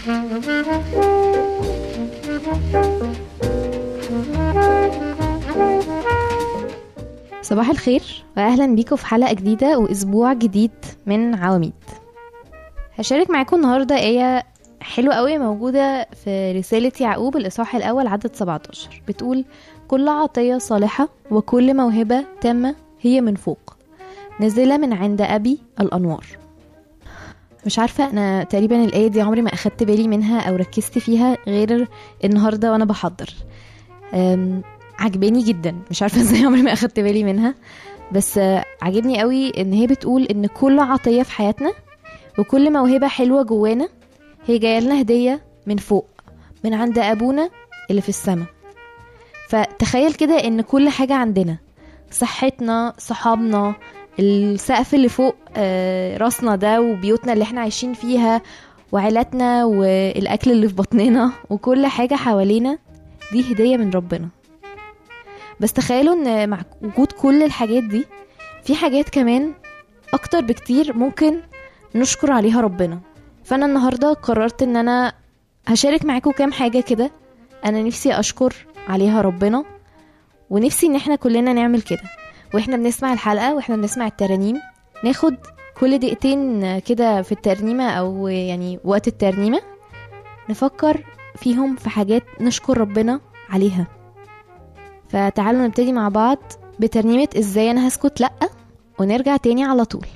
صباح الخير واهلا بيكم في حلقه جديده واسبوع جديد من عواميد هشارك معاكم النهارده ايه حلوه قوي موجوده في رساله يعقوب الاصحاح الاول عدد 17 بتقول كل عطيه صالحه وكل موهبه تامه هي من فوق نازله من عند ابي الانوار مش عارفه انا تقريبا الايه دي عمري ما اخدت بالي منها او ركزت فيها غير النهارده وانا بحضر أم، عجباني جدا مش عارفه ازاي عمري ما اخدت بالي منها بس آه، عجبني قوي ان هي بتقول ان كل عطيه في حياتنا وكل موهبه حلوه جوانا هي جايه لنا هديه من فوق من عند ابونا اللي في السماء فتخيل كده ان كل حاجه عندنا صحتنا صحابنا السقف اللي فوق آه، راسنا ده وبيوتنا اللي احنا عايشين فيها وعيلاتنا والاكل اللي في بطننا وكل حاجه حوالينا دي هديه من ربنا بس تخيلوا ان مع وجود كل الحاجات دي في حاجات كمان اكتر بكتير ممكن نشكر عليها ربنا فانا النهارده قررت ان انا هشارك معاكم كام حاجه كده انا نفسي اشكر عليها ربنا ونفسي ان احنا كلنا نعمل كده واحنا بنسمع الحلقه واحنا بنسمع الترانيم ناخد كل دقيقتين كده في الترنيمه او يعني وقت الترنيمه نفكر فيهم في حاجات نشكر ربنا عليها فتعالوا نبتدي مع بعض بترنيمة ازاي انا هسكت لأ ونرجع تاني على طول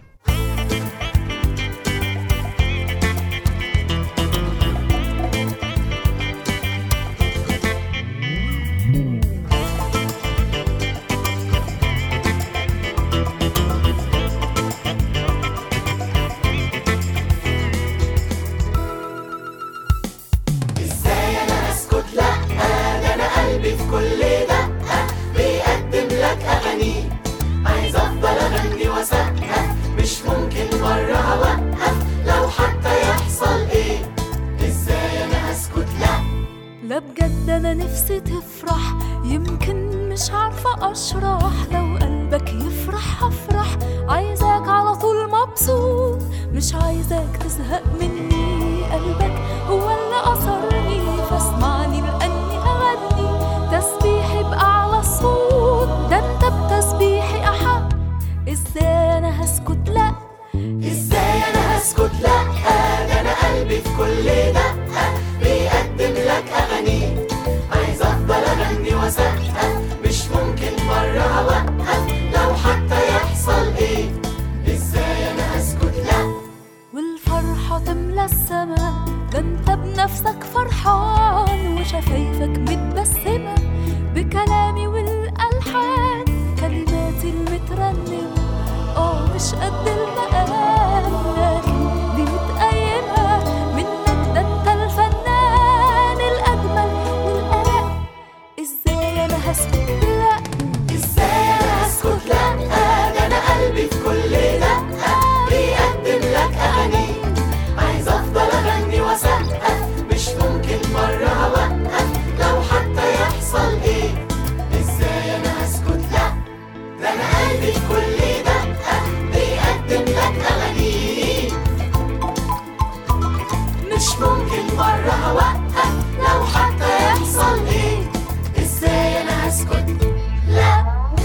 ازاي انا اسكت لا ده انا قلبي في كل دقه بيقدم لك اغاني عايز افضل اغني واسقف مش ممكن مره اوقف لو حتى يحصل ايه ازاي انا اسكت لا لا بجد انا نفسي تفرح يمكن مش عارفة اشرح لو قلبك يفرح هفرح عايزاك على طول مبسوط مش عايزاك تزهق مني قلبك هو اللي اثرني فاسمعني لاني اغني تسبيحي باعلى الصوت ده انت بتسبيحي احق ازاي انا هسكت لا ازاي انا هسكت لا ده انا قلبي في كل دقه بيقدم لك اغاني عايز افضل اغني واسقف مش ممكن مره اوقف لو حتى يحصل ايه ازاي انا هسكت لا والفرحة تملى السما ده انت بنفسك فرحان وشفايفك متبسمة بكلامي والألحان كلماتي المترنمة اه مش قد المقام لكن دي متقيمة منك ده انت الفنان الأجمل والأرق ازاي انا هسكت لا ازاي انا هسكت لا ده انا قلبي في كل دقه بيقدم لك اغاني عايز افضل اغني واسقف مش ممكن مره اوقف لو حتى يحصل ايه ازاي انا هسكت لا ده انا قلبي في كل دقه بيقدم لك اغاني مش ممكن مره اوقف لو حتى يحصل ايه ازاي انا هسكت لا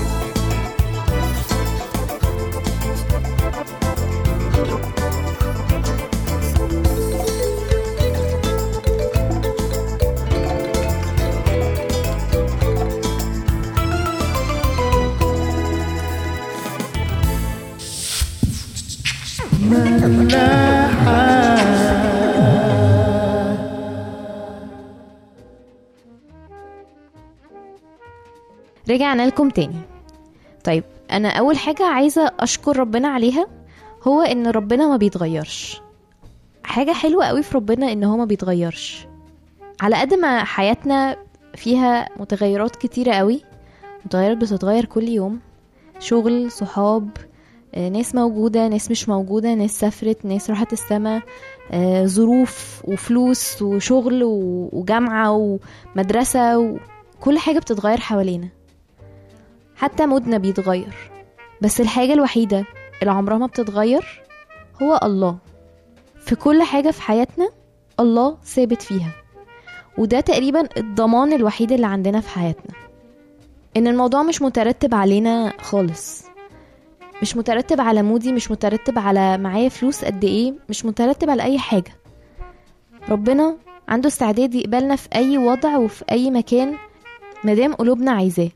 رجعنا لكم تاني طيب انا اول حاجة عايزة اشكر ربنا عليها هو ان ربنا ما بيتغيرش حاجة حلوة قوي في ربنا ان هو ما بيتغيرش على قد ما حياتنا فيها متغيرات كتيرة قوي متغيرات بتتغير كل يوم شغل صحاب آه، ناس موجودة ناس مش موجودة ناس سافرت ناس راحت السما آه، ظروف وفلوس وشغل و- وجامعة ومدرسة وكل حاجة بتتغير حوالينا حتى مودنا بيتغير بس الحاجة الوحيدة اللي عمرها ما بتتغير هو الله في كل حاجة في حياتنا الله ثابت فيها وده تقريبا الضمان الوحيد اللي عندنا في حياتنا ان الموضوع مش مترتب علينا خالص مش مترتب على مودي مش مترتب على معايا فلوس قد ايه مش مترتب على اي حاجه ربنا عنده استعداد يقبلنا في اي وضع وفي اي مكان مادام قلوبنا عايزاه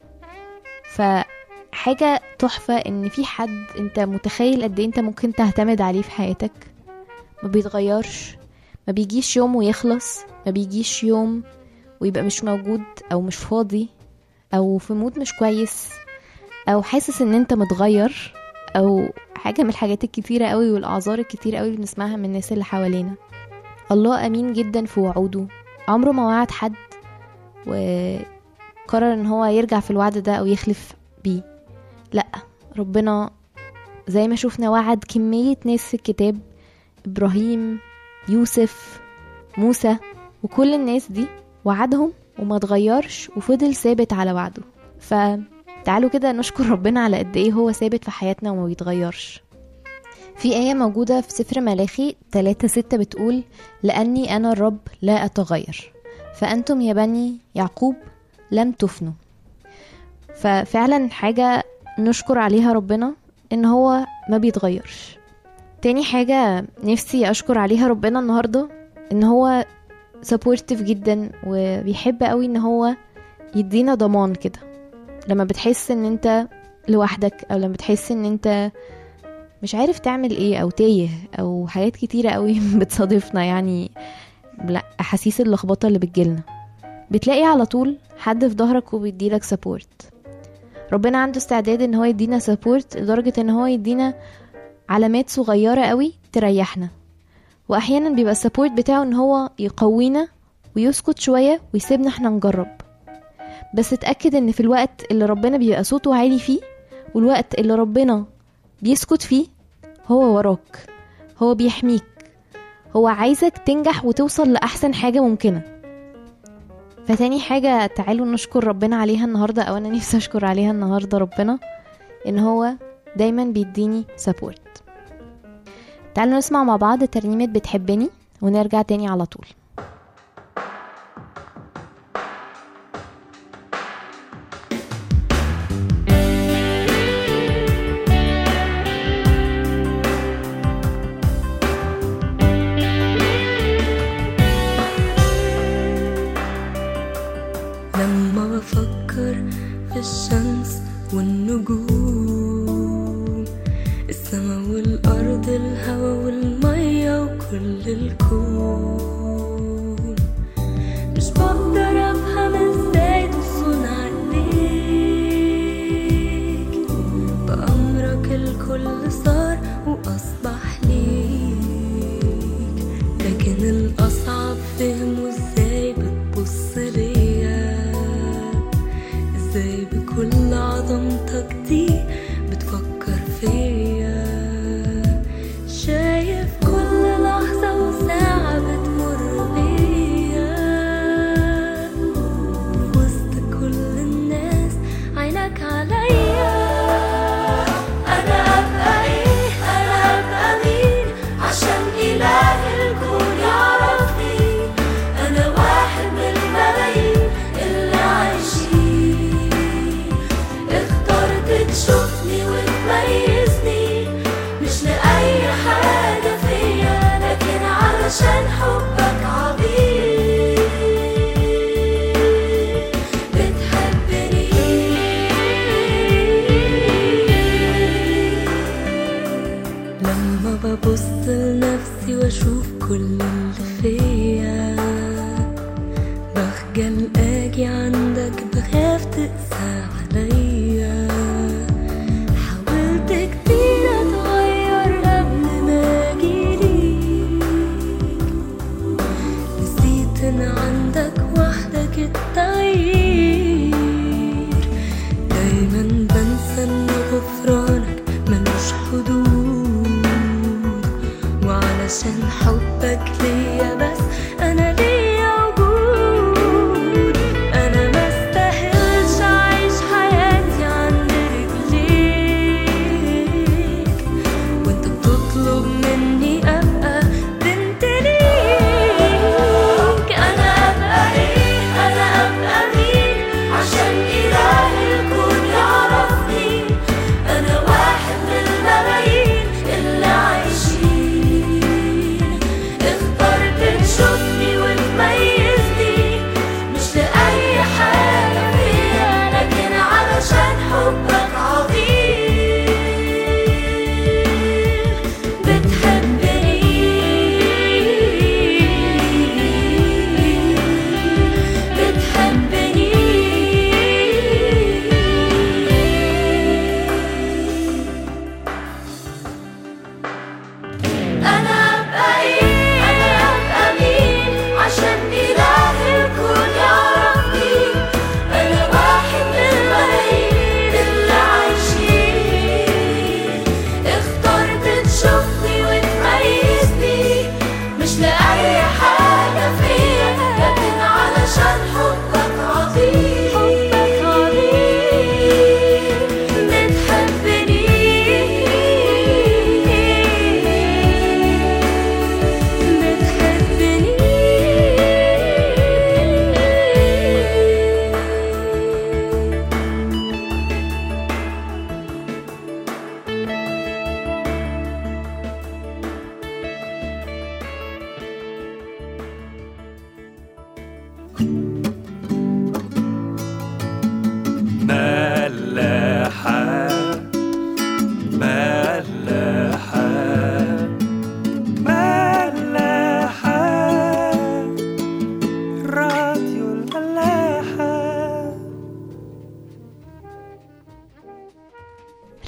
فحاجه تحفه ان في حد انت متخيل قد ايه انت ممكن تعتمد عليه في حياتك ما بيتغيرش ما بيجيش يوم ويخلص ما بيجيش يوم ويبقى مش موجود او مش فاضي او في مود مش كويس او حاسس ان انت متغير او حاجه من الحاجات الكتيره قوي والاعذار الكتيره قوي اللي بنسمعها من الناس اللي حوالينا الله امين جدا في وعوده عمره ما وعد حد وقرر ان هو يرجع في الوعد ده او يخلف بيه لا ربنا زي ما شفنا وعد كميه ناس في الكتاب ابراهيم يوسف موسى وكل الناس دي وعدهم وما اتغيرش وفضل ثابت على وعده فتعالوا كده نشكر ربنا على قد ايه هو ثابت في حياتنا وما بيتغيرش في آية موجودة في سفر ملاخي 3 6 بتقول لأني أنا الرب لا أتغير فأنتم يا بني يعقوب لم تفنوا ففعلا حاجة نشكر عليها ربنا إن هو ما بيتغيرش تاني حاجة نفسي أشكر عليها ربنا النهاردة إن هو سبورتيف جدا وبيحب قوي إن هو يدينا ضمان كده لما بتحس إن أنت لوحدك أو لما بتحس إن أنت مش عارف تعمل ايه او تايه او حاجات كتيرة قوي بتصادفنا يعني لا احاسيس اللخبطة اللي بتجيلنا بتلاقي على طول حد في ظهرك وبيديلك سبورت ربنا عنده استعداد ان هو يدينا سبورت لدرجة ان هو يدينا علامات صغيرة قوي تريحنا واحيانا بيبقى السبورت بتاعه ان هو يقوينا ويسكت شوية ويسيبنا احنا نجرب بس اتأكد ان في الوقت اللي ربنا بيبقى صوته عالي فيه والوقت اللي ربنا بيسكت فيه هو وراك هو بيحميك هو عايزك تنجح وتوصل لأحسن حاجة ممكنة فتاني حاجة تعالوا نشكر ربنا عليها النهاردة أو أنا نفسي أشكر عليها النهاردة ربنا إن هو دايما بيديني سبورت تعالوا نسمع مع بعض ترنيمة بتحبني ونرجع تاني على طول لما بفكر في الشمس والنجوم السما والأرض الهوا والمية وكل الكون مش بقدر أفهم ازاي تصون عليك بأمرك الكل صار وأصبح ليك لكن الأصعب فهمه ازاي بتبص ليا ازاي بكل عظمتك دي بتفكر فيا شايف كل لحظة وساعة بتمر بيا في وسط كل الناس عينك عليا أنا أبقى إيه أنا أبقى مين عشان إله الكون يعرفني أنا واحد من الملايين اللي عايشين اخترت تشوفني وتميزني مش لأي حاجة فيا لكن علشان حبك عظيم بتحبني لما ببص لنفسي واشوف كل اللي فيا بخجل اجي عندك بخاف تقسى عليا حاولت كتير اتغير قبل ما اجيليك نسيت ان عندك وحدك التغيير دايما بنسى ان غفرانك ملوش حدود وعلشان حبك ليا بس انا ليا وجود انا ما استاهلش اعيش حياتي عند رجليك وانت بتطلب مني ابقى بنت ليك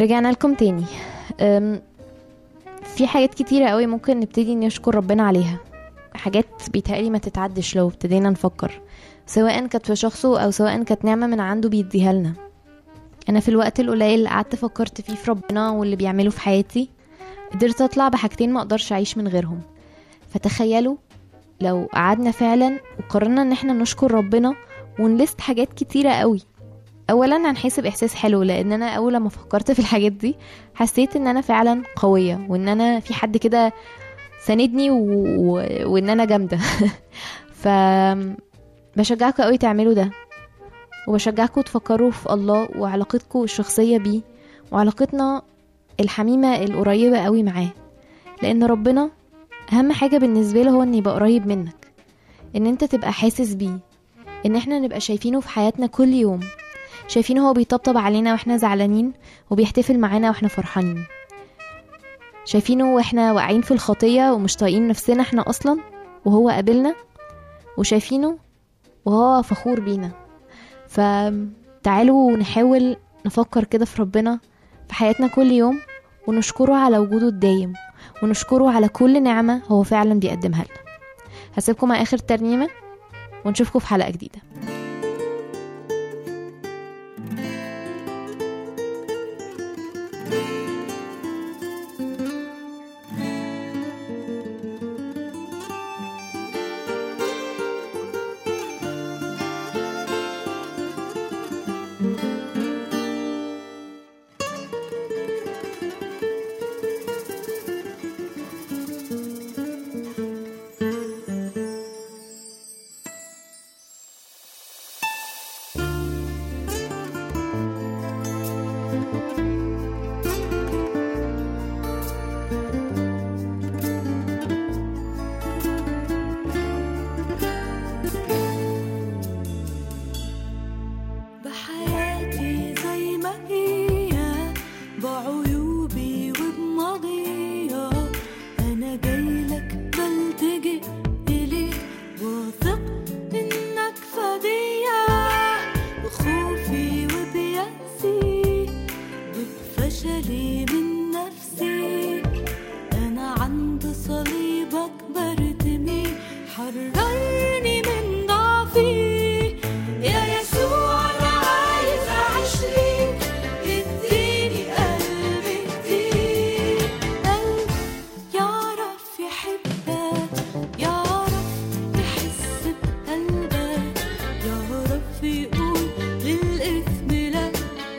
رجعنا لكم تاني أم، في حاجات كتيرة قوي ممكن نبتدي نشكر ربنا عليها حاجات بيتهيألي ما تتعدش لو ابتدينا نفكر سواء كانت في شخصه أو سواء كانت نعمة من عنده بيديها لنا أنا في الوقت القليل اللي قعدت فكرت فيه في ربنا واللي بيعمله في حياتي قدرت أطلع بحاجتين ما أقدرش أعيش من غيرهم فتخيلوا لو قعدنا فعلا وقررنا ان احنا نشكر ربنا ونلست حاجات كتيرة قوي اولا هنحس باحساس حلو لان انا اول لما فكرت في الحاجات دي حسيت ان انا فعلا قوية وان انا في حد كده ساندني و... و... وان انا جامدة ف بشجعكم قوي تعملوا ده وبشجعكم تفكروا في الله وعلاقتكم الشخصية بيه وعلاقتنا الحميمة القريبة قوي معاه لان ربنا اهم حاجه بالنسبه له هو ان يبقى قريب منك ان انت تبقى حاسس بيه ان احنا نبقى شايفينه في حياتنا كل يوم شايفينه هو بيطبطب علينا واحنا زعلانين وبيحتفل معانا واحنا فرحانين شايفينه واحنا واقعين في الخطيه ومش طايقين نفسنا احنا اصلا وهو قابلنا وشايفينه وهو فخور بينا فتعالوا نحاول نفكر كده في ربنا في حياتنا كل يوم ونشكره على وجوده الدايم ونشكره على كل نعمة هو فعلا بيقدمها لنا هسيبكم مع آخر ترنيمة ونشوفكم في حلقة جديدة بحياتي زي ما هي بعيوبي وبماضيها أنا جايلك بلتجئ إليك واثق إنك فدية بخوفي وبيأسي وبفشلي من نفسي أنا عند صليبك برتمي حررني من ضعفي يا يسوع أنا عايز أعيش ليك اديني قلب جديد قلب يعرف يحبك يعرف يحس بقلبك يعرف يقول للإثم لا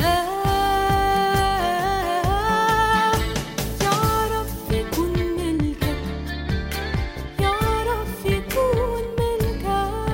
يعرف يكون ملكك يعرف يكون ملكك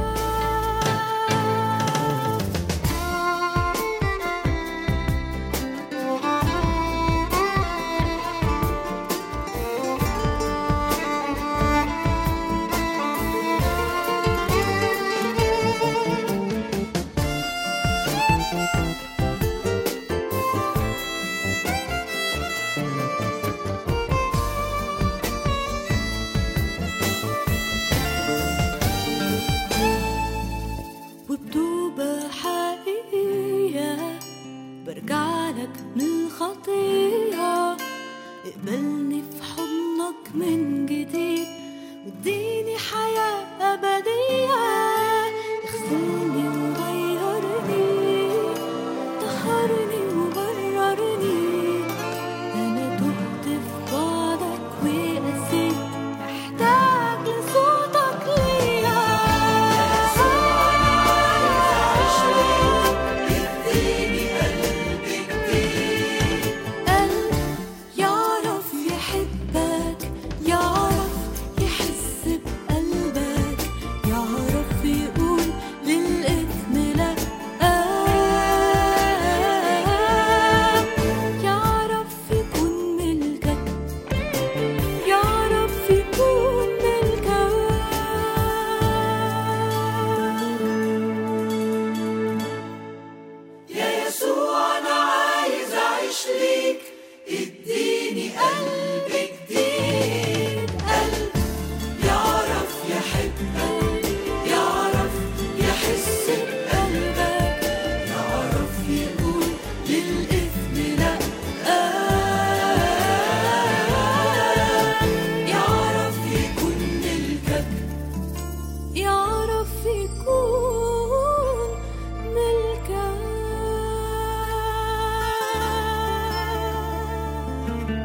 نفسي يكون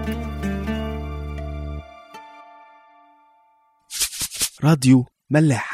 ملكك راديو ملاح